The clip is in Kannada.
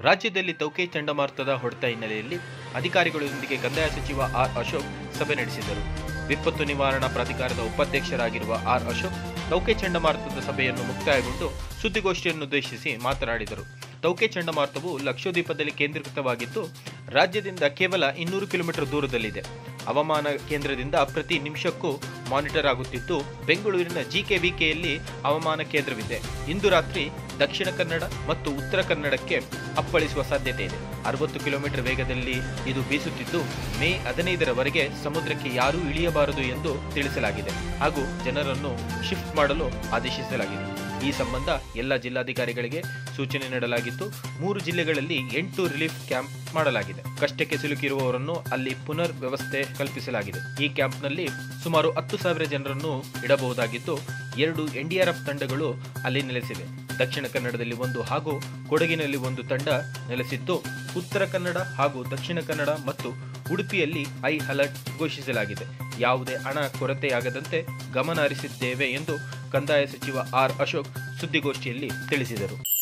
ರಾಜ್ಯದಲ್ಲಿ ತೌಕೆ ಚಂಡಮಾರುತದ ಹೊಡೆತ ಹಿನ್ನೆಲೆಯಲ್ಲಿ ಅಧಿಕಾರಿಗಳೊಂದಿಗೆ ಕಂದಾಯ ಸಚಿವ ಆರ್ ಅಶೋಕ್ ಸಭೆ ನಡೆಸಿದರು ವಿಪತ್ತು ನಿವಾರಣಾ ಪ್ರಾಧಿಕಾರದ ಉಪಾಧ್ಯಕ್ಷರಾಗಿರುವ ಆರ್ ಅಶೋಕ್ ತೌಕೆ ಚಂಡಮಾರುತದ ಸಭೆಯನ್ನು ಮುಕ್ತಾಯಗೊಂಡು ಸುದ್ದಿಗೋಷ್ಠಿಯನ್ನುದ್ದೇಶಿಸಿ ಮಾತನಾಡಿದರು ತೌಕೆ ಚಂಡಮಾರುತವು ಲಕ್ಷದ್ವೀಪದಲ್ಲಿ ಕೇಂದ್ರೀಕೃತವಾಗಿದ್ದು ರಾಜ್ಯದಿಂದ ಕೇವಲ ಇನ್ನೂರು ಕಿಲೋಮೀಟರ್ ದೂರದಲ್ಲಿದೆ ಹವಾಮಾನ ಕೇಂದ್ರದಿಂದ ಪ್ರತಿ ನಿಮಿಷಕ್ಕೂ ಮಾನಿಟರ್ ಆಗುತ್ತಿದ್ದು ಬೆಂಗಳೂರಿನ ಜಿಕೆವಿಕೆಯಲ್ಲಿ ಹವಾಮಾನ ಕೇಂದ್ರವಿದೆ ಇಂದು ರಾತ್ರಿ ದಕ್ಷಿಣ ಕನ್ನಡ ಮತ್ತು ಉತ್ತರ ಕನ್ನಡಕ್ಕೆ ಅಪ್ಪಳಿಸುವ ಸಾಧ್ಯತೆ ಇದೆ ಅರವತ್ತು ಕಿಲೋಮೀಟರ್ ವೇಗದಲ್ಲಿ ಇದು ಬೀಸುತ್ತಿದ್ದು ಮೇ ಹದಿನೈದರವರೆಗೆ ಸಮುದ್ರಕ್ಕೆ ಯಾರೂ ಇಳಿಯಬಾರದು ಎಂದು ತಿಳಿಸಲಾಗಿದೆ ಹಾಗೂ ಜನರನ್ನು ಶಿಫ್ಟ್ ಮಾಡಲು ಆದೇಶಿಸಲಾಗಿದೆ ಈ ಸಂಬಂಧ ಎಲ್ಲ ಜಿಲ್ಲಾಧಿಕಾರಿಗಳಿಗೆ ಸೂಚನೆ ನೀಡಲಾಗಿದ್ದು ಮೂರು ಜಿಲ್ಲೆಗಳಲ್ಲಿ ಎಂಟು ರಿಲೀಫ್ ಕ್ಯಾಂಪ್ ಮಾಡಲಾಗಿದೆ ಕಷ್ಟಕ್ಕೆ ಸಿಲುಕಿರುವವರನ್ನು ಅಲ್ಲಿ ಪುನರ್ ವ್ಯವಸ್ಥೆ ಕಲ್ಪಿಸಲಾಗಿದೆ ಈ ಕ್ಯಾಂಪ್ನಲ್ಲಿ ಸುಮಾರು ಹತ್ತು ಸಾವಿರ ಜನರನ್ನು ಇಡಬಹುದಾಗಿದ್ದು ಎರಡು ಎನ್ಡಿಆರ್ಎಫ್ ತಂಡಗಳು ಅಲ್ಲಿ ನೆಲೆಸಿವೆ ದಕ್ಷಿಣ ಕನ್ನಡದಲ್ಲಿ ಒಂದು ಹಾಗೂ ಕೊಡಗಿನಲ್ಲಿ ಒಂದು ತಂಡ ನೆಲೆಸಿದ್ದು ಉತ್ತರ ಕನ್ನಡ ಹಾಗೂ ದಕ್ಷಿಣ ಕನ್ನಡ ಮತ್ತು ಉಡುಪಿಯಲ್ಲಿ ಹೈ ಅಲರ್ಟ್ ಘೋಷಿಸಲಾಗಿದೆ ಯಾವುದೇ ಹಣ ಕೊರತೆಯಾಗದಂತೆ ಗಮನ ಹರಿಸಿದ್ದೇವೆ ಎಂದು ಕಂದಾಯ ಸಚಿವ ಆರ್ ಅಶೋಕ್ ಸುದ್ದಿಗೋಷ್ಠಿಯಲ್ಲಿ ತಿಳಿಸಿದರು